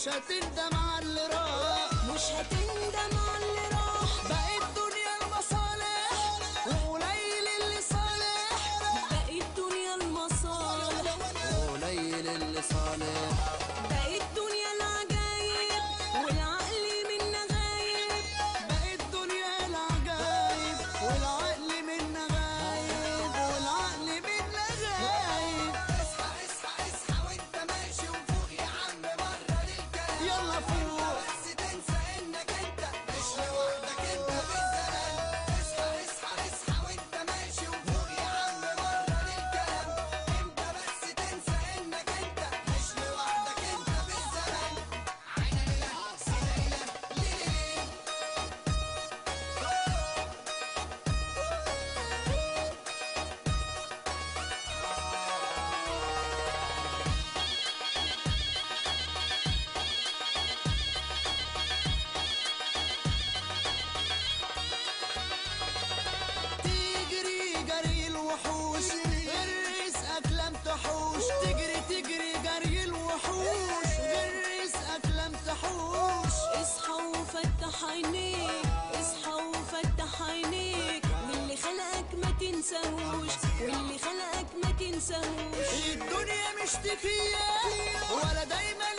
مش هتندم على اللي راح مش هتندم على اللي راح بقت دنيا المصالح وقليل اللي صالح بقت دنيا المصالح قليل اللي صالح بقت دنيا العجايب والعقل منا غايب بقت دنيا العجايب والعقل منا غايب والعقل منا غايب اصحى اصحى اصحى وانت ماشي وفوق يا عم بره للكلام يلا فوق بس تنسى انك انت مش لوحدك انت بالزمان اصحى اصحى اصحى وانت ماشي وفوق يا عم بره للكلام انت بس تنسى انك انت مش لوحدك انت بالزمان عينا ليلة سيلة ليلة تجري جري الوحوش غير رزقك لم تحوش تجري تجري جري الوحوش غير رزقك لم تحوش اصحى وفتح عينيك اصحى وفتح عينيك واللي خلقك ما تنساهوش واللي خلقك ما تنساهوش الدنيا مش تفيه ولا دايما